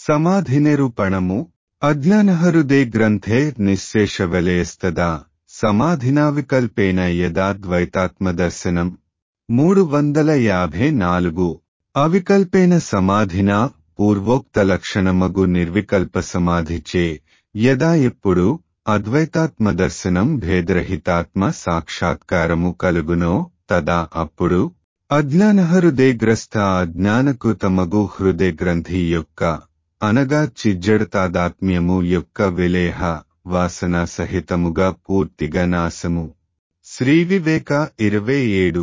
సమాధినిరూపణము అజ్ఞానహృదే గ్రంథే నిశ్శేషవలయస్తదా సమాధినా వికల్పేన యదాద్వైతాత్మదర్శనం మూడు వందల యాభై నాలుగు అవికల్పేన సమాధినా పూర్వోక్త లక్షణమగు నిర్వికల్ప సమాధిచే యదా ఎప్పుడు అద్వైతాత్మ దర్శనం భేదరహితాత్మ సాక్షాత్కారము కలుగునో తదా అప్పుడు అజ్ఞానహృదయగ్రస్త అజ్ఞానకృతమగు హృదయ గ్రంథి యొక్క అనగా చిజ్జడతాదాత్మ్యము యొక్క విలేహ వాసన సహితముగా పూర్తిగా నాశము శ్రీ వివేక ఇరవై ఏడు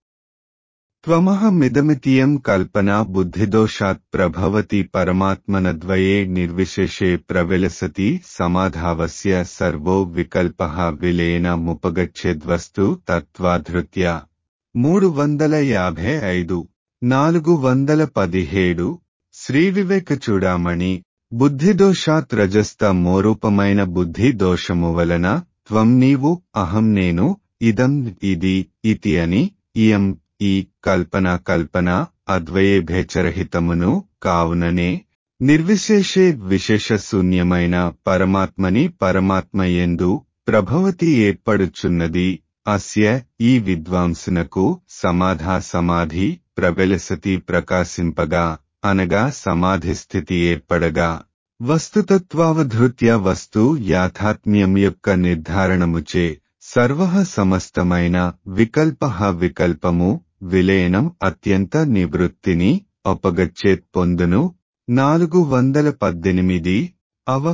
త్వమహమిదమితియం కల్పనా బుద్ధిదోషాత్ ప్రభవతి పరమాత్మనద్వయే నిర్విశేషే ప్రవిలసతి సమాధావస్య సర్వో వికల్ప విలేన ముపగచ్చేద్వస్తు తత్వాధృత్య మూడు వందల యాభై ఐదు నాలుగు వందల పదిహేడు శ్రీ వివేక చూడామణి బుద్ధిదోషాత్ రజస్త మోరూపమైన బుద్ధి దోషము వలన త్వం నీవు అహం నేను ఇదం ఇది ఇతి అని ఇయం ఈ కల్పన కల్పన అద్వయే భేచరహితమును కావుననే నిర్విశేషే విశేష శూన్యమైన పరమాత్మని పరమాత్మయందు ప్రభవతి ఏర్పడుచున్నది అస్య ఈ విద్వాంసునకు సమాధా సమాధి ప్రబెలసతి ప్రకాశింపగా అనగా సమాధి స్థితి ఏర్పడగా వస్తుతత్వావధృత్య వస్తు యాథాత్మ్యం యొక్క నిర్ధారణముచే సర్వ సమస్తమైన వికల్ప వికల్పము విలయనం అత్యంత నివృత్తిని అపగచ్చేత్ పొందును నాలుగు వందల పద్దెనిమిది అవ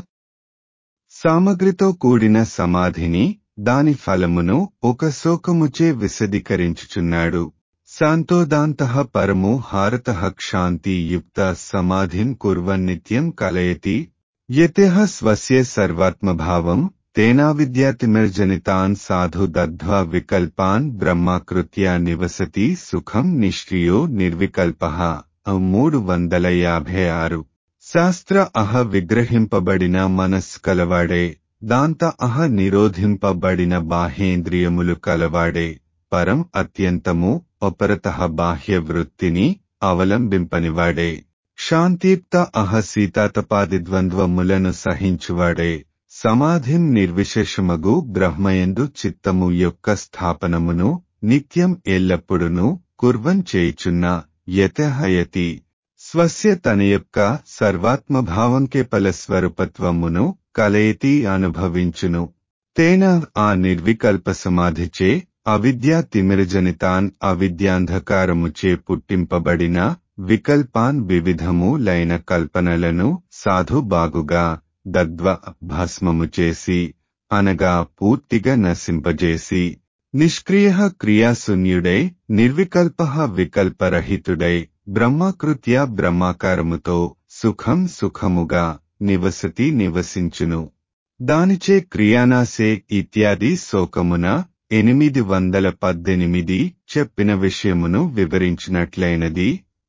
సామగ్రితో కూడిన సమాధిని దాని ఫలమును ఒక శోకముచే విశదీకరించుచున్నాడు శాంతోదాంత పరమో హారత క్షాంతి యుక్త సమాధిం కుర్వన్నిత్యం కలయతి యతః స్వస్య సర్వాత్మభావం తేనావిద్యాతిమిర్జనితాన్ సాధు దగ్ధ్వా వికల్పాన్ బ్రహ్మాకృత్య నివసతి సుఖం నిష్క్రియో నిర్వికల్ప మూడు వందల యాభై ఆరు శాస్త్ర అహ విగ్రహింపబడిన మనస్సు కలవాడే దాంత అహ నిరోధింపబడిన బాహ్యేంద్రియములు కలవాడే పరం అత్యంతము అపరత బాహ్య వృత్తిని అవలంబింపనివాడే శాంతియుక్త అహ సీతాతపాదిద్వంద్వములను సహించువాడే సమాధిం నిర్విశేషమగు బ్రహ్మయందు చిత్తము యొక్క స్థాపనమును నిత్యం ఎల్లప్పుడును కుర్వం చేయుచున్న యతహయతి స్వస్య తన యొక్క సర్వాత్మభావంకే ఫలస్వరూపత్వమును కలయతి అనుభవించును తేన ఆ నిర్వికల్ప సమాధిచే అవిద్యా తిమిరజనితాన్ అవిద్యాంధకారముచే పుట్టింపబడిన వికల్పాన్ వివిధము లైన కల్పనలను సాధు బాగుగా దగ్ధ్వ భస్మము చేసి అనగా పూర్తిగా నశింపజేసి నిష్క్రియ క్రియాశూన్యుడై నిర్వికల్ప వికల్పరహితుడై బ్రహ్మకృత్య బ్రహ్మాకారముతో సుఖం సుఖముగా నివసతి నివసించును దానిచే క్రియానాసే ఇత్యాది శోకమున ఎనిమిది వందల పద్దెనిమిది చెప్పిన విషయమును వివరించినట్లయినది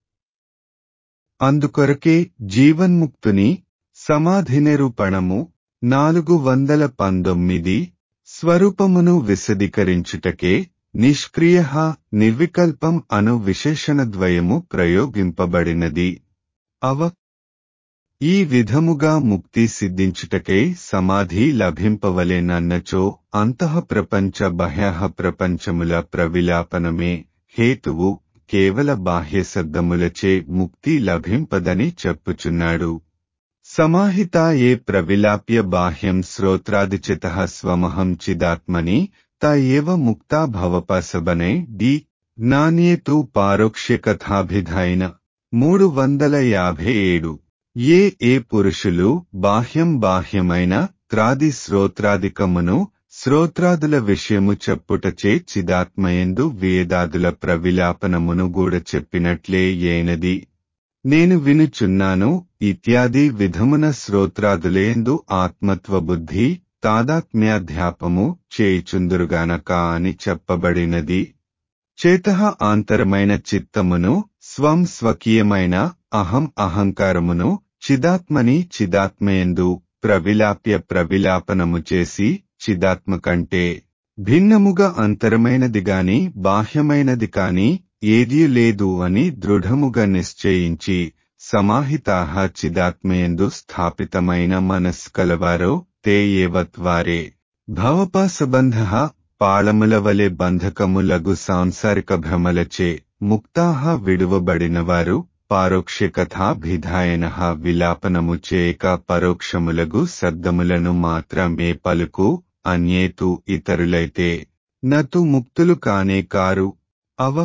అందుకొరకే జీవన్ముక్తుని సమాధి నిరూపణము నాలుగు వందల పంతొమ్మిది స్వరూపమును విశదీకరించుటకే నిష్క్రియ నిర్వికల్పం అను విశేషణద్వయము ప్రయోగింపబడినది అవ ఈ విధముగా ముక్తి సిద్ధించుటకై సమాధి లభింపవలేనన్నచో అంతః ప్రపంచ బహ్యః ప్రపంచముల ప్రవిలాపనమే హేతువు కేవల బాహ్య శబ్దములచే ముక్తి లభింపదని చెప్పుచున్నాడు సమాహితా ఏ ప్రవిలాప్య బాహ్యం శ్రోత్రాదిచిత స్వమహం చిదాత్మని త ఏవ ముక్తా భవపసబనే డి నాణ్యేతు పారోక్ష్య కథాభిధాయిన మూడు వందల యాభై ఏడు ఏ ఏ పురుషులు బాహ్యం బాహ్యమైన త్రాది శ్రోత్రాదికమును శ్రోత్రాదుల విషయము చెప్పుటచే చిదాత్మయందు వేదాదుల ప్రవిలాపనమును గూడ చెప్పినట్లే ఏనది నేను వినుచున్నాను ఇత్యాది విధమున శ్రోత్రాదులేందు ఆత్మత్వ బుద్ధి తాదాత్మ్యాధ్యాపము చేయుచుందురుగానక అని చెప్పబడినది చేత ఆంతరమైన చిత్తమును స్వం స్వకీయమైన అహం అహంకారమును చిదాత్మని చిదాత్మయందు ప్రవిలాప్య ప్రవిలాపనము చేసి చిదాత్మ కంటే భిన్నముగా అంతరమైనది గాని బాహ్యమైనది కాని ఏదీ లేదు అని దృఢముగా నిశ్చయించి సమాహితాహ చిదాత్మయందు స్థాపితమైన మనస్సు కలవారో తే ఏవత్వారే భవపాసబంధ పాళముల వలె బంధకములగు సాంసారిక భ్రమలచే ముక్తాహ విడువబడినవారు పారోక్షకథాభిధాయన విలాపనము చేయక పరోక్షములగు శబ్దములను మాత్రమే పలుకు అన్యేతు ఇతరులైతే నతు ముక్తులు కానే కారు అవ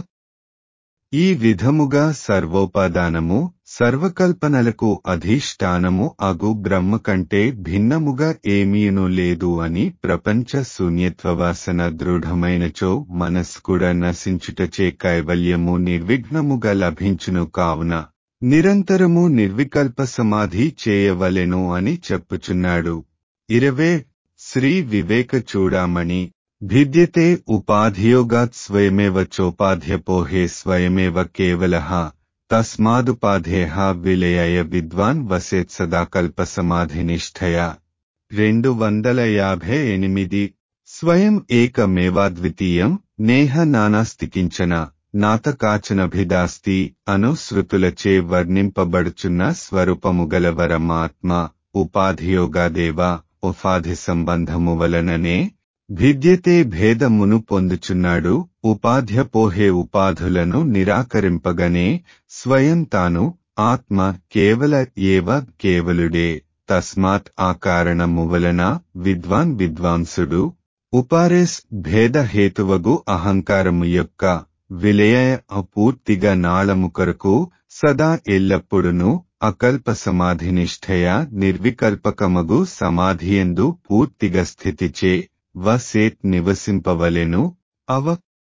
ఈ విధముగా సర్వోపాదానము సర్వకల్పనలకు అధిష్టానము అగు బ్రహ్మ కంటే భిన్నముగా ఏమీను లేదు అని ప్రపంచ శూన్యత్వవాసన దృఢమైనచో మనస్సు కూడా నశించుటచే కైవల్యము నిర్విఘ్నముగా లభించును కావున నిరంతరము నిర్వికల్ప సమాధి చేయవలెను అని చెప్పుచున్నాడు ఇరవే శ్రీ వివేక చూడామణి భిద్యతే ఉపాధియోగాత్ స్వయమేవ చోపాధ్యపోహే స్వయమేవ కేవలః తస్మాదుపాధేహ విలయాయ విద్వాన్ వసేత్ సదా కల్ప సమాధినిష్ఠయా రెండు వందల యాభై ఎనిమిది స్వయం ఏకమేవాద్వితీయం నేహ నానాస్తికించన నాతకాచనభిదాస్తి అను శృతులచే వర్ణింపబడుచున్న స్వరూపము గలవరమాత్మ ఉపాధియోగాదేవ ఉపాధి సంబంధము వలననే భిద్యతే భేదమును పొందుచున్నాడు ఉపాధ్య పోహే ఉపాధులను నిరాకరింపగనే స్వయం తాను ఆత్మ కేవల ఏవ కేవలుడే తస్మాత్ ఆ కారణము వలన విద్వాన్ విద్వాంసుడు ఉపారేస్ భేద హేతువగు అహంకారము యొక్క విలయ అపూర్తిగా నాళము కొరకు సదా ఎల్లప్పుడును అకల్ప సమాధినిష్ఠయ నిర్వికల్పకమగు సమాధియందు పూర్తిగా స్థితిచే వసేత్ నివసింపవలెను అవ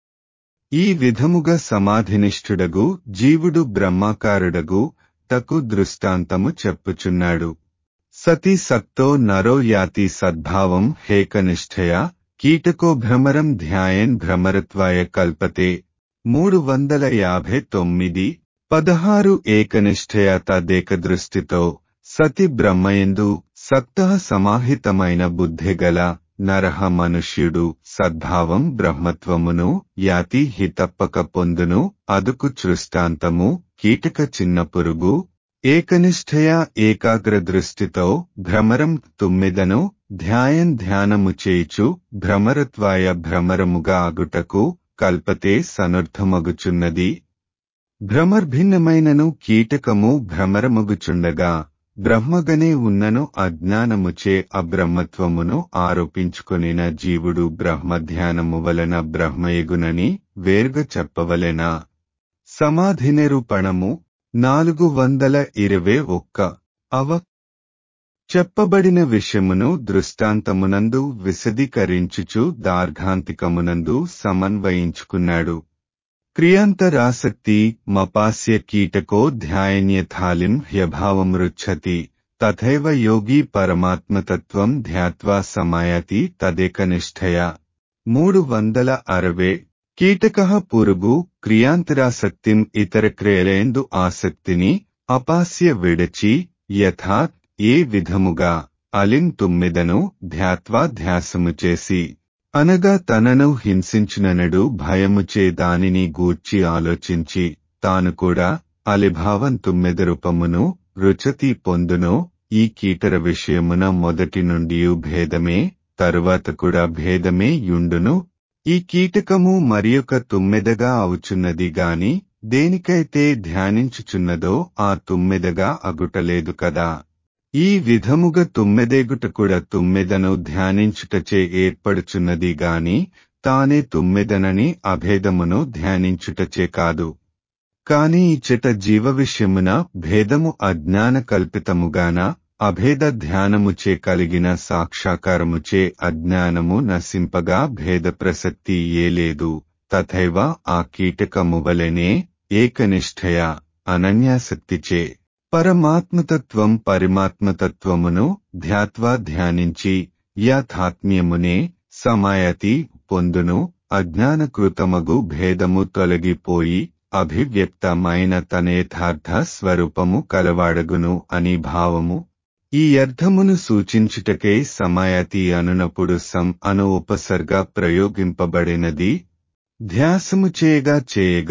ఈ విధముగా సమాధినిష్ఠుడగు జీవుడు బ్రహ్మాకారుడగు తకు దృష్టాంతము చెప్పుచున్నాడు సతి సక్తో నరో యాతి సద్భావం హేకనిష్ఠయ కీటకో భ్రమరం ధ్యాయన్ భ్రమరత్వాయ కల్పతే మూడు వందల యాభై తొమ్మిది పదహారు ఏకనిష్ఠయ తదేక దృష్టితో సతి బ్రహ్మయందు సక్త సమాహితమైన బుద్ధిగల నరహ మనుష్యుడు సద్భావం బ్రహ్మత్వమును యాతి హితప్పక పొందును అదుకు దృష్టాంతము కీటక చిన్న పురుగు ఏకనిష్ఠయ ఏకాగ్ర దృష్టితో భ్రమరం తుమ్మిదను ధ్యాయం ధ్యానము చేయిచు భ్రమరత్వాయ భ్రమరముగా అగుటకు కల్పతే సనర్థమగుచున్నది భ్రమర్భిన్నమైనను కీటకము భ్రమరమగుచుండగా బ్రహ్మగనే ఉన్నను అజ్ఞానముచే అబ్రహ్మత్వమును ఆరోపించుకొనిన జీవుడు బ్రహ్మధ్యానము వలన బ్రహ్మయగునని వేర్గ చెప్పవలెనా సమాధి నిరూపణము నాలుగు వందల ఇరవై ఒక్క అవ చెప్పబడిన విషయమును దృష్టాంతమునందు విశదీకరించుచు దార్ఘాంతికమునందు సమన్వయించుకున్నాడు క్రియాంతరాసక్తి మపాస్య కీటకో ధ్యాయన్యథాలిం హ్యభావమృచ్చతి తథైవ యోగి పరమాత్మతత్వం ధ్యాత్వా సమాయతి తదేకనిష్ఠయ మూడు వందల అరవై కీటక పురుగు క్రియాంతరాసక్తిం ఇతర క్రియలేందు ఆసక్తిని అపాస్య విడచి యథా ఏ విధముగా అలిం తుమ్మిదను ధ్యాత్వా ధ్యాసము చేసి అనగా తనను హింసించుననడు భయముచే దానిని గూర్చి ఆలోచించి తాను కూడా అలిభావం తుమ్మెద రూపమును రుచతి పొందునో ఈ కీటర విషయమున మొదటి నుండి భేదమే తరువాత కూడా భేదమే యుండును ఈ కీటకము మరియొక తుమ్మెదగా అవుచున్నది గాని దేనికైతే ధ్యానించుచున్నదో ఆ తుమ్మెదగా అగుటలేదు కదా ఈ విధముగా తుమ్మెదేగుట కూడా తుమ్మెదను ధ్యానించుటచే ఏర్పడుచున్నది గాని తానే తుమ్మెదనని అభేదమును ధ్యానించుటచే కాదు కాని ఇచ్చట జీవ విషయమున భేదము అజ్ఞాన కల్పితముగాన అభేద ధ్యానముచే కలిగిన సాక్షాకారముచే అజ్ఞానము నశింపగా భేద ప్రసక్తి ఏ లేదు తథైవ ఆ కీటకము వలెనే ఏకనిష్ఠయ అనన్యాసక్తిచే పరమాత్మతత్వం పరిమాత్మతత్వమును ధ్యాత్వా ధ్యానించి యాథాత్మ్యమునే సమాయతి పొందును అజ్ఞానకృతమగు భేదము తొలగిపోయి అభివ్యక్తమైన తన యథార్థ స్వరూపము కలవాడగును అని భావము ఈ అర్థమును సూచించుటకే సమాయతి అనునప్పుడు సం అను ఉపసర్గ ప్రయోగింపబడినది ధ్యాసము చేయగా చేయగా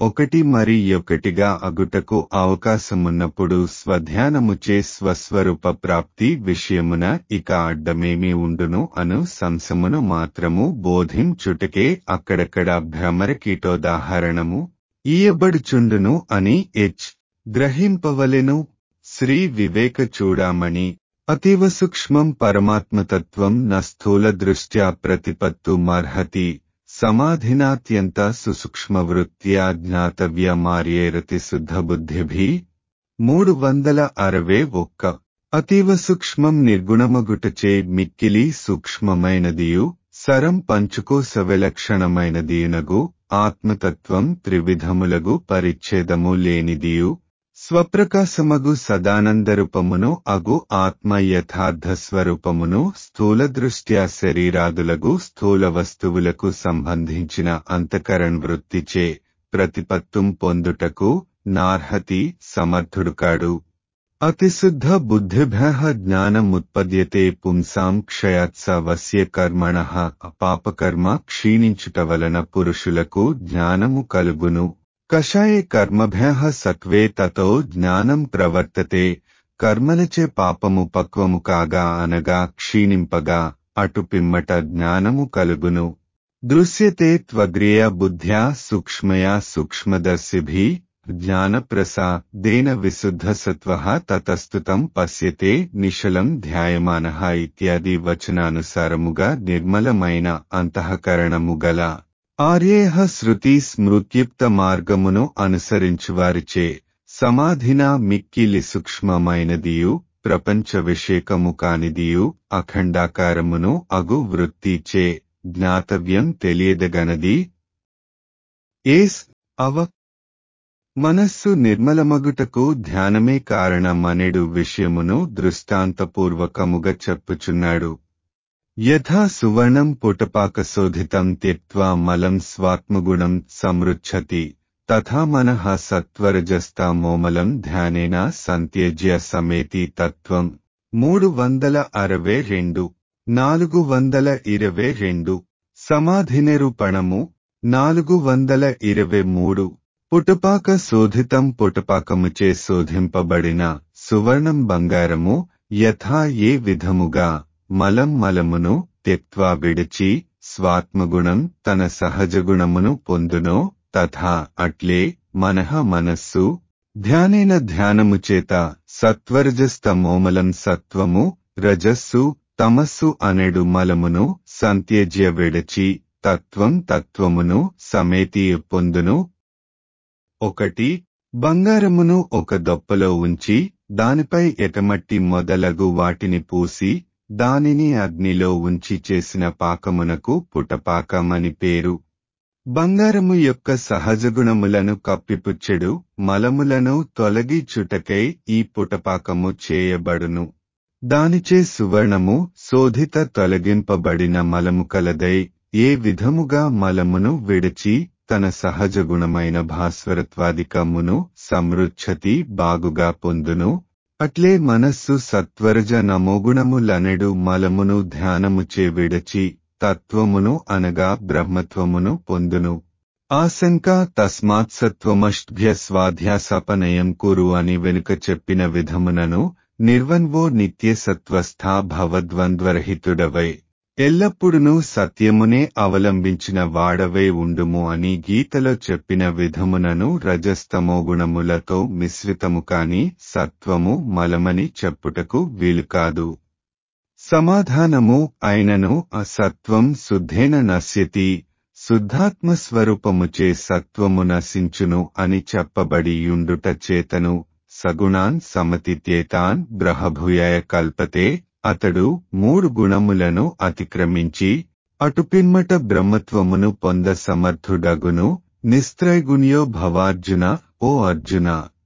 ఒకటి మరి ఒకటిగా అగుటకు అవకాశమున్నప్పుడు స్వధ్యానముచే స్వస్వరూప ప్రాప్తి విషయమున ఇక అడ్డమేమి ఉండును అను సంశమును మాత్రము బోధించుటకే అక్కడక్కడ భ్రమర కీటోదాహరణము ఈయబడుచుండును అని హెచ్ గ్రహింపవలెను శ్రీ వివేక చూడామణి అతీవ సూక్ష్మం పరమాత్మతత్వం న స్థూల దృష్ట్యా ప్రతిపత్తుమర్హతి సమాధినాత్యంత సుసూక్ష్మవృత్త్యా జ్ఞాతవ్యమార్యేరతి శుద్ధబుద్ధిభి మూడు వందల అరవై ఒక్క అతీవ సూక్ష్మం నిర్గుణమగుటచే మిక్కిలి సూక్ష్మమైనదియు సరం పంచుకోస విలక్షణమైనదియునగు ఆత్మతత్వం త్రివిధములగు పరిచ్ఛేదము లేనిదియు స్వప్రకాశమగు సదానందరూపమును అగు ఆత్మ యథార్థ స్వరూపమును స్థూల దృష్ట్యా శరీరాదులగు స్థూల వస్తువులకు సంబంధించిన అంతకరణ్ వృత్తిచే ప్రతిపత్తుం పొందుటకు నార్హతి సమర్థుడుకాడు అతిశుద్ధ బుద్ధిభ్య జ్ఞానముత్పద్యతే పుంసాం క్షయాత్స వస్య కర్మణ పాపకర్మ క్షీణించుట వలన పురుషులకు జ్ఞానము కలుగును కషాయే కర్మభ్య సత్వే తతో జ్ఞానం ప్రవర్తతే కర్మలచే పాపము పక్వము కాగా అనగా క్షీణింపగా అటు పిమ్మట జ్ఞానము కలుగును దృశ్యతే త్వగ్రియ బుద్ధ్యా సూక్ష్మయా సూక్ష్మదర్శిభి జ్ఞానప్రసాదేన విశుద్ధసత్వ తతస్తుతం పశ్యతే నిశలం ధ్యాయమాన ఇత్యాది వచనానుసారముగా నిర్మలమైన అంతఃకరణము గల ఆర్యేహ శృతి స్మృత్యుక్త మార్గమును అనుసరించువారిచే సమాధిన మిక్కిలి సూక్ష్మమైనదియు ప్రపంచ విషేకము కానిదియు అఖండాకారమును అగు వృత్తిచే జ్ఞాతవ్యం తెలియదగనది ఏస్ అవ మనస్సు నిర్మలమగుటకు ధ్యానమే కారణమనెడు విషయమును దృష్టాంతపూర్వకముగా చెప్పుచున్నాడు యథా సువర్ణం పుటపాకశోధితం త్యక్వా మలం స్వాత్మగుణం సమృచ్చతి తథా మనః సత్వరజస్తామోమలం ధ్యానేన సంత్యజ్య సమేతి తత్వం మూడు వందల అరవై రెండు నాలుగు వందల ఇరవై రెండు సమాధి నిరూపణము నాలుగు వందల ఇరవై మూడు పుటపాక శోధితం పుటపాకముచే శోధింపబడిన సువర్ణం బంగారము యథా ఏ విధముగా మలం మలమును త్యక్వా విడిచి స్వాత్మగుణం తన సహజగుణమును పొందునో తథా అట్లే మనః మనస్సు ధ్యానేన ధ్యానము చేత సత్వరజస్తమోమలం సత్వము రజస్సు తమస్సు అనెడు మలమును సంత్యజ్య విడచి తత్వం తత్వమును సమేతి పొందును ఒకటి బంగారమును ఒక దొప్పలో ఉంచి దానిపై ఎటమట్టి మొదలగు వాటిని పూసి దానిని అగ్నిలో ఉంచి చేసిన పాకమునకు పుటపాకమని పేరు బంగారము యొక్క సహజగుణములను కప్పిపుచ్చెడు మలములను తొలగి చుటకై ఈ పుటపాకము చేయబడును దానిచే సువర్ణము శోధిత తొలగింపబడిన మలము కలదై ఏ విధముగా మలమును విడిచి తన సహజగుణమైన భాస్వరత్వాదికమును సమృచ్చతి బాగుగా పొందును అట్లే మనస్సు సత్వరజ నమోగుణములనెడు మలమును ధ్యానముచే విడచి తత్వమును అనగా బ్రహ్మత్వమును పొందును ఆశంక తస్మాత్ సత్వమష్భ్య స్వాధ్యాసపనయం కురు అని వెనుక చెప్పిన విధమునను నిర్వన్వో నిత్య సత్వస్థా భవద్వంద్వరహితుడవై ఎల్లప్పుడునూ సత్యమునే అవలంబించిన వాడవై ఉండుము అని గీతలో చెప్పిన విధమునను రజస్తమో గుణములతో మిశ్రితము కాని సత్వము మలమని చెప్పుటకు వీలుకాదు సమాధానము అయినను అసత్వం శుద్ధేన నశ్యతి శుద్ధాత్మస్వరూపముచే సత్వము నశించును అని చెప్పబడి యుండుట చేతను సగుణాన్ సమతిత్యేతాన్ బ్రహభూయాయ కల్పతే అతడు మూడు గుణములను అతిక్రమించి అటుపిమ్మట బ్రహ్మత్వమును పొంద సమర్థుడగును నిస్త్రైగుణ్యో భవార్జున ఓ అర్జున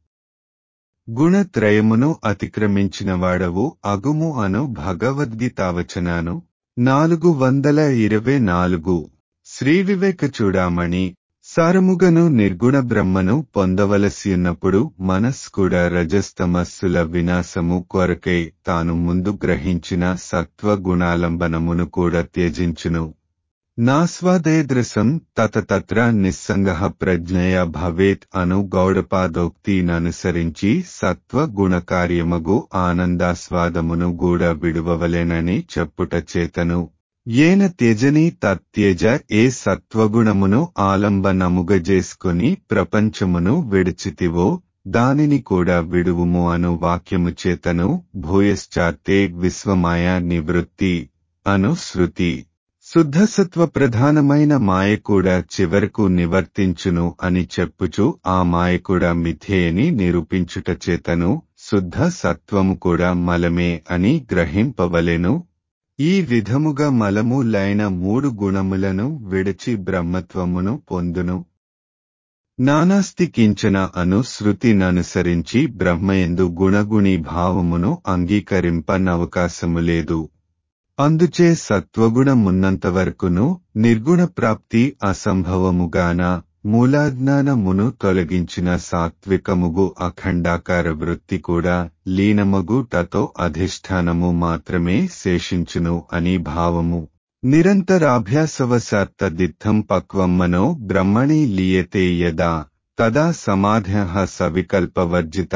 గుణత్రయమును అతిక్రమించిన వాడవు అగుము అను భగవద్గీతావచనాను నాలుగు వందల ఇరవై నాలుగు శ్రీ వివేక చూడామణి సారముగను నిర్గుణ బ్రహ్మను పొందవలసియున్నప్పుడు మనస్కుడ రజస్తమస్సుల వినాశము కొరకై తాను ముందు గ్రహించిన సత్వ గుణాలంబనమును కూడా త్యజించును నాస్వాదేదృశం తత తత్ర నిస్సంగ ప్రజ్ఞయ భవేత్ అను గౌడపాదోక్తిననుసరించి సత్వ గుణకార్యమగు ఆనందాస్వాదమును గూడ విడువవలెనని చెప్పుట చేతను ఏన త్యజని తత్యజ ఏ సత్వగుణమును ఆలంబనముగజేసుకుని ప్రపంచమును విడిచితివో దానిని కూడా విడువుము అను వాక్యము చేతను భూయశ్చాత్తే విశ్వమాయ నివృత్తి అను శృతి శుద్ధసత్వ ప్రధానమైన మాయ కూడా చివరకు నివర్తించును అని చెప్పుచు ఆ మాయ కూడా మిథ్యేని నిరూపించుట చేతను శుద్ధ సత్వము కూడా మలమే అని గ్రహింపవలెను ఈ విధముగా మలము లైన మూడు గుణములను విడిచి బ్రహ్మత్వమును పొందును నానాస్తి కించన అను శృతిననుసరించి బ్రహ్మయందు గుణగుణి భావమును అంగీకరింపనవకాశము లేదు అందుచే సత్వగుణమున్నంతవరకును నిర్గుణ ప్రాప్తి అసంభవముగాన మూలాజ్ఞానమును తొలగించిన సాత్వికముగు అఖండాకార వృత్తి కూడా లీనమగుటతో అధిష్టానము మాత్రమే శేషించును అని భావము నిరంతరాభ్యాసవశాత్తదిత్తం పక్వం మనో బ్రహ్మణి లీయతే యదా తదా సమాధ్య సవికల్పవర్జిత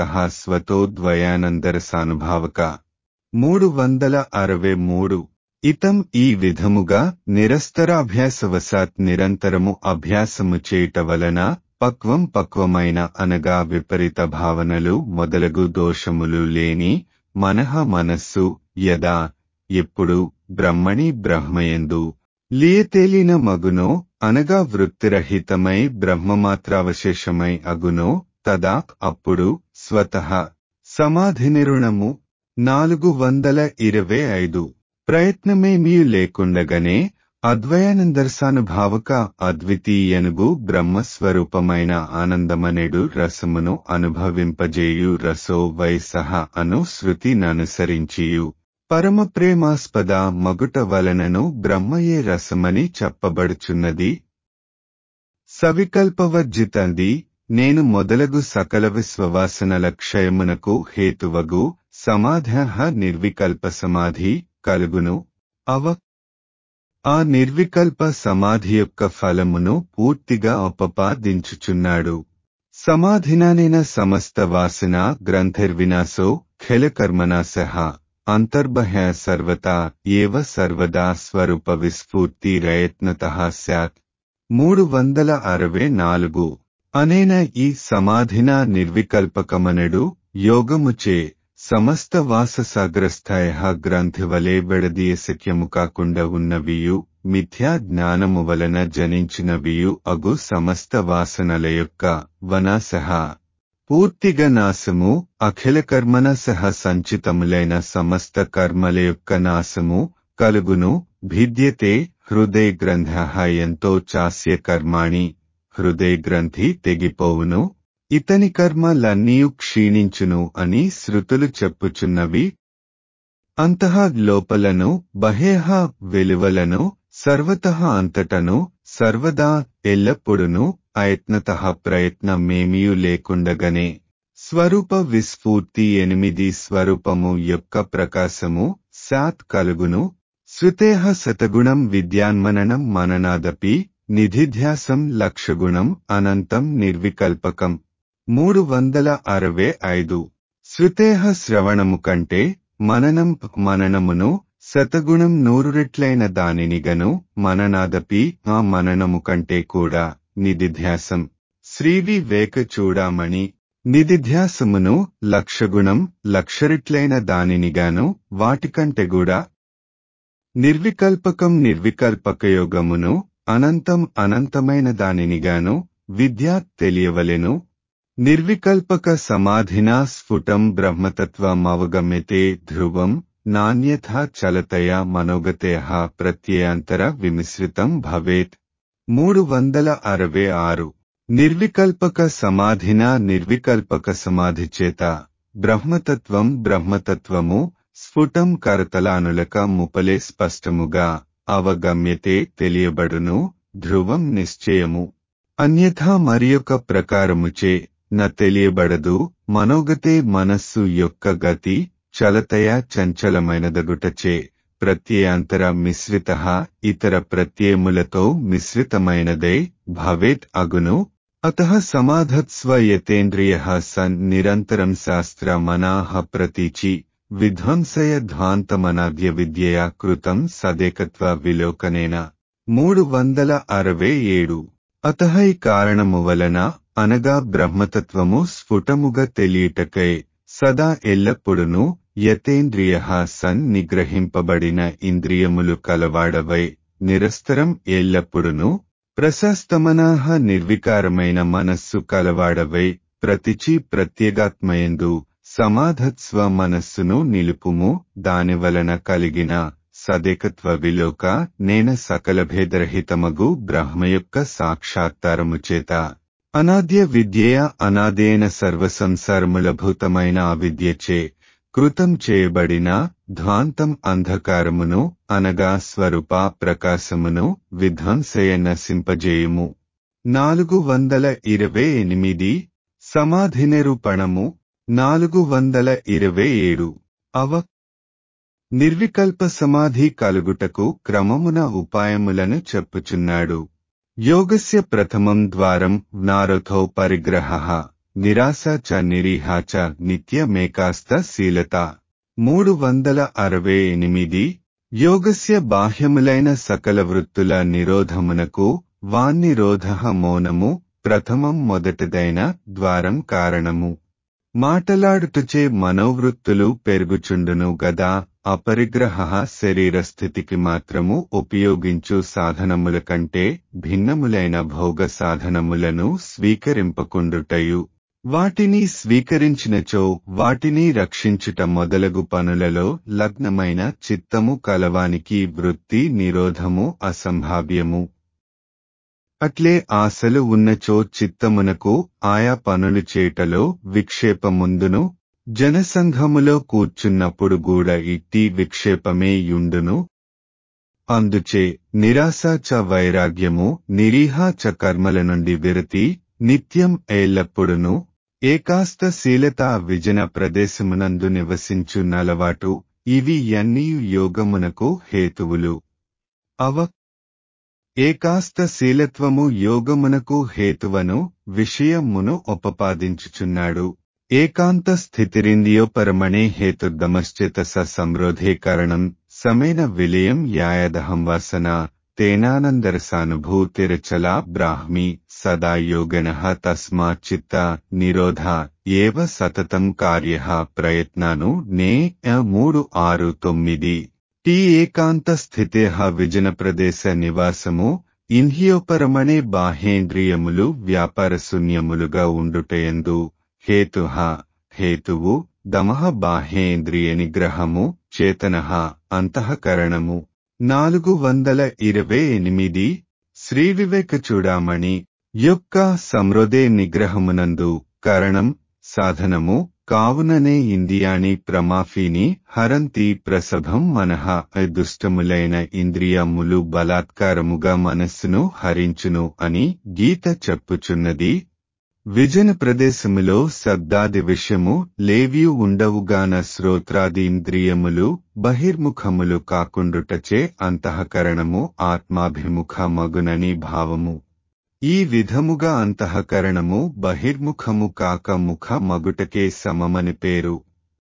స్వతోద్వయానందరసానుభావక మూడు వందల అరవై మూడు ఇతం ఈ విధముగా నిరస్తరాభ్యాసవశాత్ నిరంతరము అభ్యాసము చేయుట వలన పక్వం పక్వమైన అనగా విపరీత భావనలు మొదలగు దోషములు లేని మనహ మనస్సు యదా ఎప్పుడు బ్రహ్మణి బ్రహ్మయందు లియతేలిన మగునో అనగా వృత్తిరహితమై బ్రహ్మమాత్రావశేషమై అగునో తదా అప్పుడు స్వతః సమాధి నిరుణము నాలుగు వందల ఇరవై ఐదు ప్రయత్నమేమీ లేకుండగానే అద్వయానందర్శానుభావక అద్వితీయనుగు బ్రహ్మస్వరూపమైన ఆనందమనేడు రసమును అనుభవింపజేయు రసో వైసహ అను శృతిననుసరించియు పరమ ప్రేమాస్పద మగుట వలనను బ్రహ్మయే రసమని చెప్పబడుచున్నది సవికల్పవర్జితంది నేను మొదలగు సకల విశ్వవాసనల క్షయమునకు హేతువగు సమాధ్య నిర్వికల్ప సమాధి కలుగును అవ ఆ నిర్వికల్ప సమాధి యొక్క ఫలమును పూర్తిగా అపపాదించుచున్నాడు సమాధినానేన సమస్త వాసన గ్రంథిర్వినాశో ఖిలకర్మనాశ అంతర్బహ్య సర్వతా ఏవ సర్వదా స్వరూప విస్ఫూర్తి రయత్నత స్యాత్ మూడు వందల అరవై నాలుగు అనేన ఈ సమాధిన నిర్వికల్పకమనడు యోగముచే సమస్త వాససాగ్రస్థయ గ్రంథివలే విడదీయశక్యము కాకుండా ఉన్నవియు మిథ్యా జ్ఞానము వలన జనించినవియు అగు సమస్త వాసనల యొక్క వనాశః పూర్తిగా నాశము అఖిల కర్మన సహ సంచితములైన సమస్త కర్మల యొక్క నాశము కలుగును భిద్యతే హృదయ గ్రంథ ఎంతో చాస్య కర్మాణి హృదయ గ్రంథి తెగిపోవును ఇతని కర్మలన్నీయు క్షీణించును అని శృతులు చెప్పుచున్నవి అంతః లోపలను బహేహ వెలువలను సర్వత అంతటను సర్వదా ఎల్లప్పుడును అయత్నత ప్రయత్నమేమియు లేకుండగనే స్వరూప విస్ఫూర్తి ఎనిమిది స్వరూపము యొక్క ప్రకాశము సాత్ కలుగును శృతేహ శతగుణం విద్యాన్మననం మననాదపి నిధిధ్యాసం లక్షగుణం అనంతం నిర్వికల్పకం మూడు వందల అరవై ఐదు శృతేహ శ్రవణము కంటే మననం మననమును శతగుణం నూరు రెట్లైన దానినిగను మననాదపి ఆ మననము కంటే కూడా నిధిధ్యాసం శ్రీవివేక చూడామణి నిధిధ్యాసమును లక్షగుణం లక్షరిట్లైన దానినిగాను వాటికంటే కూడా నిర్వికల్పకం నిర్వికల్పకయోగమును అనంతం అనంతమైన దానినిగాను విద్య తెలియవలెను నిర్వికల్పక సమాధినా స్ఫుటం బ్రహ్మతత్వమవగమ్యతే ధ్రువం నాణ్యథా చలతయా మనోగతయ ప్రత్యయాంతర విమిశ్రితం భవేత్ మూడు వందల అరవై ఆరు నిర్వికల్పక సమాధిన నిర్వికల్పక సమాధి చేత బ్రహ్మతత్వం బ్రహ్మతత్వము స్ఫుటం కరతలానులక ముపలే స్పష్టముగా అవగమ్యతే తెలియబడును ధ్రువం నిశ్చయము అన్యథా మరియొక ప్రకారముచే న తెలియబడదు మనోగతే మనస్సు యొక్క గతి చలతయ చంచలమైనదగుటచే ప్రత్యయాంతర మిశ్రిత ఇతర ప్రత్యయములతో మిశ్రితమైనదే భవేత్ అగును అత సమాధత్స్వ యతేంద్రియ సన్ నిరంతరం శాస్త్ర మనాహ ప్రతీచి విధ్వంసయ ధ్వాంతమనాద్య విద్యయా కృతం సదేకత్వ విలోకనేన మూడు వందల అరవై ఏడు అత ఈ కారణము వలన అనగా బ్రహ్మతత్వము స్ఫుటముగా తెలియటకై సదా ఎల్లప్పుడును యతేంద్రియ సన్ నిగ్రహింపబడిన ఇంద్రియములు కలవాడవై నిరస్తరం ఎల్లప్పుడును ప్రశస్తమనాహ నిర్వికారమైన మనస్సు కలవాడవై ప్రతిచి ప్రత్యేగాత్మయందు సమాధత్స్వ మనస్సును నిలుపుము దానివలన కలిగిన సదేకత్వ విలోక నేన సకల భేదరహితమగు బ్రహ్మ యొక్క సాక్షాత్కారము చేత అనాద్య విద్యయ అనాదేన సర్వసంసారములభూతమైన ఆ విద్యచే కృతం చేయబడిన ధ్వాంతం అంధకారమును అనగా స్వరూప ప్రకాశమును విధ్వంసయ నశింపజేయుము నాలుగు వందల ఇరవై ఎనిమిది సమాధి నిరూపణము నాలుగు వందల ఇరవై ఏడు అవ నిర్వికల్ప సమాధి కలుగుటకు క్రమమున ఉపాయములను చెప్పుచున్నాడు యోగస్య ప్రథమం ద్వారం నారథో పరిగ్రహ నిరాశ చ నిరీహ చ నిత్యమేకాస్త శీలత మూడు వందల అరవై ఎనిమిది యోగస్య బాహ్యములైన సకల వృత్తుల నిరోధమునకు వాన్నిరోధ మౌనము ప్రథమం మొదటిదైన ద్వారం కారణము మాటలాడుటచే మనోవృత్తులు పెరుగుచుండును గదా అపరిగ్రహ శరీర స్థితికి మాత్రము ఉపయోగించు సాధనముల కంటే భిన్నములైన భోగ సాధనములను స్వీకరింపకుండుటయు వాటిని స్వీకరించినచో వాటిని రక్షించుట మొదలగు పనులలో లగ్నమైన చిత్తము కలవానికి వృత్తి నిరోధము అసంభావ్యము అట్లే ఆశలు ఉన్నచో చిత్తమునకు ఆయా పనులు చేటలో విక్షేపముందును జనసంఘములో కూర్చున్నప్పుడు గూడ ఇట్టి విక్షేపమే యుండును అందుచే నిరాశ చ వైరాగ్యము నిరీహ చ కర్మల నుండి విరతి నిత్యం ఎల్లప్పుడును ఏకాస్త శీలత విజన ప్రదేశమునందు నివసించు నలవాటు ఇవి అన్నీ యోగమునకు హేతువులు అవ ఏకాస్త శీలత్వము యోగమునకు హేతువను విషయమును ఉపపాదించుచున్నాడు ఏకాంత స్థితిరింద్రియోపరమణే హేతుర్దమశ్చిత స సంరోధే కారణం సమేన విలయం యాయదహం వాసన తేనానందరసానుభూతిరచలా బ్రాహ్మి సదా యోగన తస్మాచ్చిత్త నిరోధ ఏవ సతతం కార్య ప్రయత్నాను నే మూడు ఆరు తొమ్మిది టీ ఏకాంత స్థితే విజన ప్రదేశ నివాసము ఇన్హియోపరమణే బాహ్యేంద్రియములు వ్యాపార శూన్యములుగా ఉండుటయందు హేతు హేతువు దమః బాహ్యేంద్రియ నిగ్రహము చేతన అంతఃకరణము నాలుగు వందల ఇరవై ఎనిమిది శ్రీ వివేక చూడామణి యొక్క సంరోధే నిగ్రహమునందు కరణం సాధనము కావుననే ఇంద్రియాణి ప్రమాఫీని హరంతి ప్రసభం మనః దుష్టములైన ఇంద్రియములు బలాత్కారముగా మనస్సును హరించును అని గీత చెప్పుచున్నది విజన ప్రదేశములో శబ్దాది విషయము లేవియు ఉండవుగాన శ్రోత్రాదీంద్రియములు బహిర్ముఖములు కాకుండుటచే అంతఃకరణము ఆత్మాభిముఖ మగునని భావము ఈ విధముగా అంతఃకరణము బహిర్ముఖము కాక ముఖ మగుటకే సమమని పేరు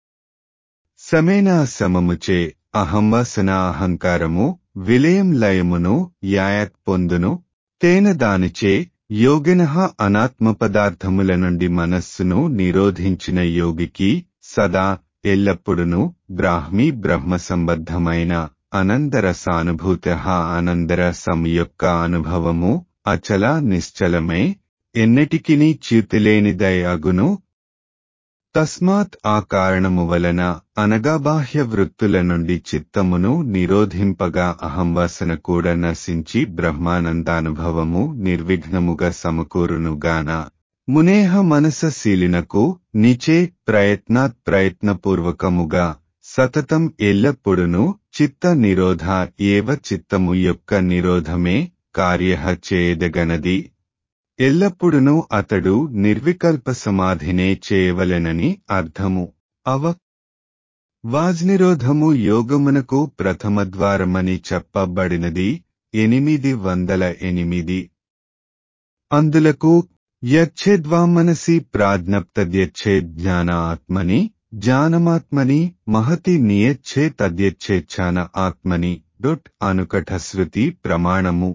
సమేనా సమముచే అహంవాసన అహంకారము విలయం లయమును యాయత్ పొందును తేన దానిచే యోగిన అనాత్మ పదార్థముల నుండి మనస్సును నిరోధించిన యోగికి సదా ఎల్లప్పుడును బ్రాహ్మీ బ్రహ్మ సంబద్ధమైన అనందర సానుభూత అనందర సంయొక్క అనుభవము అచల నిశ్చలమై ఎన్నటికినీ చ్యుతిలేనిదై అగును తస్మాత్ ఆ కారణము వలన అనగా బాహ్య వృత్తుల నుండి చిత్తమును నిరోధింపగా అహంవాసన కూడా నశించి బ్రహ్మానందానుభవము నిర్విఘ్నముగా సమకూరునుగాన మునేహ మనసశీలినకు నిచే ప్రయత్నాత్ ప్రయత్నపూర్వకముగా సతతం ఎల్లప్పుడును చిత్త నిరోధ ఏవ చిత్తము యొక్క నిరోధమే కార్య చేయదగనది ఎల్లప్పుడునూ అతడు నిర్వికల్ప సమాధినే చేయవలెనని అర్థము అవ వాజ్నిరోధము యోగమునకు ప్రథమద్వారమని చెప్పబడినది ఎనిమిది వందల ఎనిమిది అందులకు యచ్చేద్వామనసి ప్రాజ్ఞప్తద్యచ్చే జ్ఞాన ఆత్మని జ్ఞానమాత్మని మహతి నియచ్చే తద్యచ్చేచ్ఛాన ఆత్మని డొట్ అనుకఠ శృతి ప్రమాణము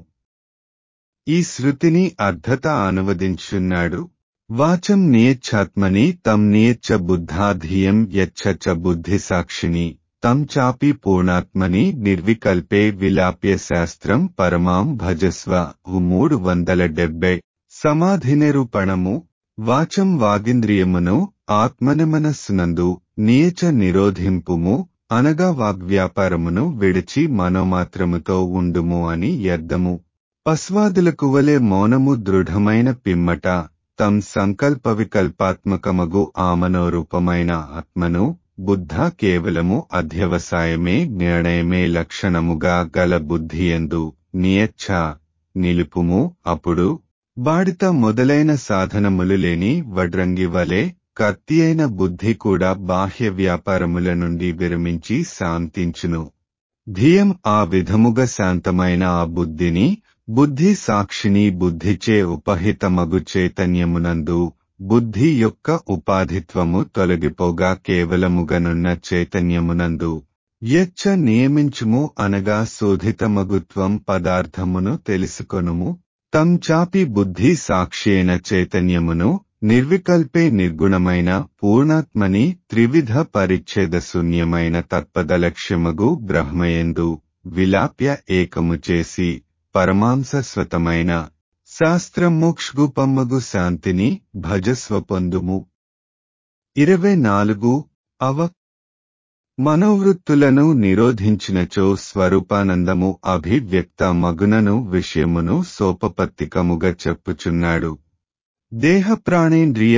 ఈ శృతిని అర్థత అనువదించున్నాడు వాచం నియచ్ఛాత్మని తం నియచ్చ బుద్ధాధియం యచ్చ చ బుద్ధి సాక్షిని తం చాపి పూర్ణాత్మని నిర్వికల్పే విలాప్య శాస్త్రం పరమాం భజస్వ మూడు వందల డెబ్బై సమాధి నిరూపణము వాచం వాగింద్రియమును ఆత్మనిమనస్సునందు నియచ నిరోధింపుము అనగా వాగ్వ్యాపారమును విడిచి మనోమాత్రముతో ఉండుము అని యర్థము పస్వాదులకు వలె మౌనము దృఢమైన పిమ్మట తం సంకల్ప వికల్పాత్మకమగు ఆమనోరూపమైన ఆత్మను బుద్ధ కేవలము అధ్యవసాయమే నిర్ణయమే లక్షణముగా గల బుద్ధియందు నియచ్ఛ నిలుపుము అప్పుడు బాడిత మొదలైన సాధనములు లేని వడ్రంగి వలె కత్తి అయిన బుద్ధి కూడా బాహ్య వ్యాపారముల నుండి విరమించి శాంతించును ధియం ఆ విధముగా శాంతమైన ఆ బుద్ధిని బుద్ధి సాక్షిని బుద్ధిచే ఉపహితమగు చైతన్యమునందు బుద్ధి యొక్క ఉపాధిత్వము తొలగిపోగా కేవలముగనున్న చైతన్యమునందు యచ్చ నియమించుము అనగా శోధితమగుత్వం పదార్థమును తెలుసుకొనుము తం చాపి బుద్ధి సాక్షియైన చైతన్యమును నిర్వికల్పే నిర్గుణమైన పూర్ణాత్మని త్రివిధ పరిచ్ఛేద శూన్యమైన తత్పదలక్ష్యమగు బ్రహ్మయందు విలాప్య ఏకము చేసి పరమాంసస్వతమైన శాస్త్రమోక్షగుపమ్మగు శాంతిని భజస్వ పొందుము ఇరవై నాలుగు అవ మనోవృత్తులను నిరోధించినచో స్వరూపానందము అభివ్యక్త మగునను విషయమును సోపపత్తికముగా చెప్పుచున్నాడు దేహ ప్రాణేంద్రియ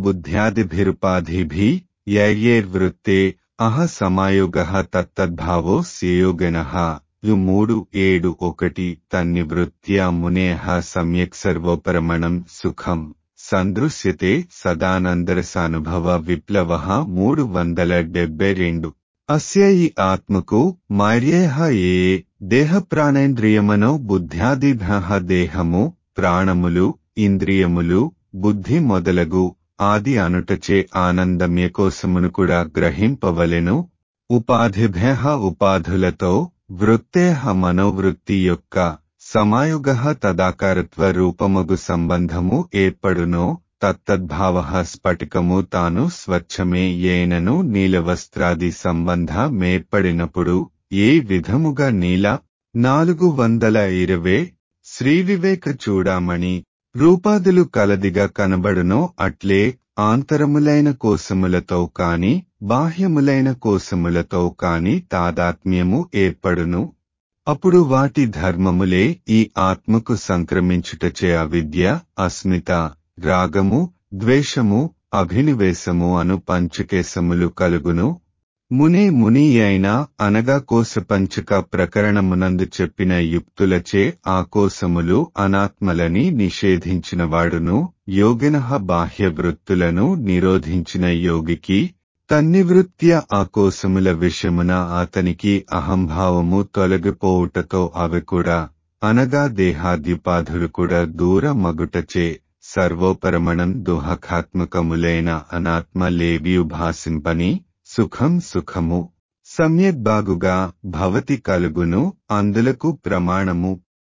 మనోబుద్ధ్యాదిభిరుపాధిభి యైర్వృత్తే అహ సమాయోగ తత్తద్భావో స్యయోగన యు మూడు ఏడు ఒకటి తన్నివృత్త్యా మునేహ సమ్యక్ సర్వోపరమణం సుఖం సందృశ్యతే సదానందరసానుభవ విప్లవ మూడు వందల డెబ్బై రెండు అస్య ఈ ఆత్మకు మార్యేహ ఏ దేహ ప్రాణేంద్రియమనో బుద్ధ్యాదిభ్య దేహము ప్రాణములు ఇంద్రియములు బుద్ధి మొదలగు ఆది అనుటచే ఆనందమ్య కోసమును కూడా గ్రహింపవలెను ఉపాధిభ్య ఉపాధులతో వృత్తేహ మనోవృత్తి యొక్క సమాయుగ తదాకారత్వ రూపమగు సంబంధము ఏర్పడునో తత్తద్భావ స్ఫటికము తాను స్వచ్ఛమే ఏనను నీలవస్త్రాది సంబంధ మేర్పడినప్పుడు ఏ విధముగా నీల నాలుగు వందల ఇరవై శ్రీవివేక చూడామణి రూపాదులు కలదిగా కనబడునో అట్లే ఆంతరములైన కోసములతో కాని బాహ్యములైన కోసములతో కాని తాదాత్మ్యము ఏర్పడును అప్పుడు వాటి ధర్మములే ఈ ఆత్మకు సంక్రమించుటచే అవిద్య అస్మిత రాగము ద్వేషము అభినివేశము అను పంచకేశములు కలుగును మునే ముని అయినా అనగా కోసపంచక ప్రకరణమునందు చెప్పిన యుక్తులచే ఆ కోసములు అనాత్మలని నిషేధించినవాడును యోగిన బాహ్య వృత్తులను నిరోధించిన యోగికి తన్నివృత్య ఆ కోసముల విషయమున అతనికి అహంభావము తొలగిపోవుటతో అవి కూడా అనగా దేహాద్యుపాధులు కూడా దూర మగుటచే సర్వోపరమణం దుహకాత్మకములైన అనాత్మ లేవియు భాసింపని సుఖం సుఖము సమ్యగ్బాగుగా భవతి కలుగును అందులకు ప్రమాణము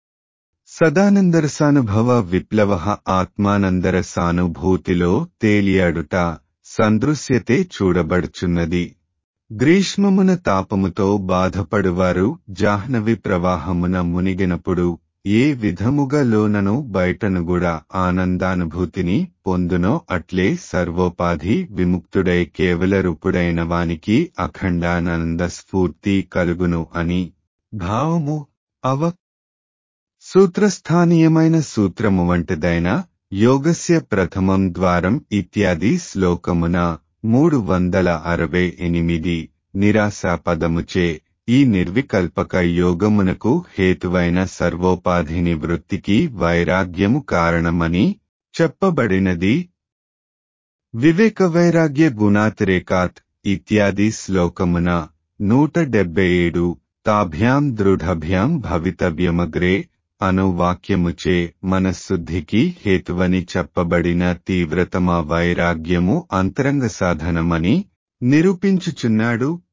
సదానందరసానుభవ విప్లవ ఆత్మానందర సానుభూతిలో తేలియాడుట సందృశ్యతే చూడబడుచున్నది గ్రీష్మమున తాపముతో బాధపడువారు జాహ్నవి ప్రవాహమున మునిగినప్పుడు ఏ విధముగా లోనను బయటను కూడా ఆనందానుభూతిని పొందునో అట్లే సర్వోపాధి విముక్తుడై కేవల రూపుడైన వానికి అఖండానంద స్ఫూర్తి కలుగును అని భావము అవ సూత్రస్థానీయమైన సూత్రము వంటిదైన యోగస్య ప్రథమం ద్వారం ఇత్యాది శ్లోకమున మూడు వందల అరవై ఎనిమిది నిరాశాపదముచే ఈ నిర్వికల్పక యోగమునకు హేతువైన సర్వోపాధిని వృత్తికి వైరాగ్యము కారణమని చెప్పబడినది వివేక వైరాగ్య గుణాతిరేకాత్ ఇత్యాది శ్లోకమున నూట డెబ్బై ఏడు తాభ్యాం దృఢభ్యాం భవితవ్యమగ్రే అను వాక్యముచే మనశుద్ధికి హేతువని చెప్పబడిన తీవ్రతమ వైరాగ్యము అంతరంగ సాధనమని నిరూపించుచున్నాడు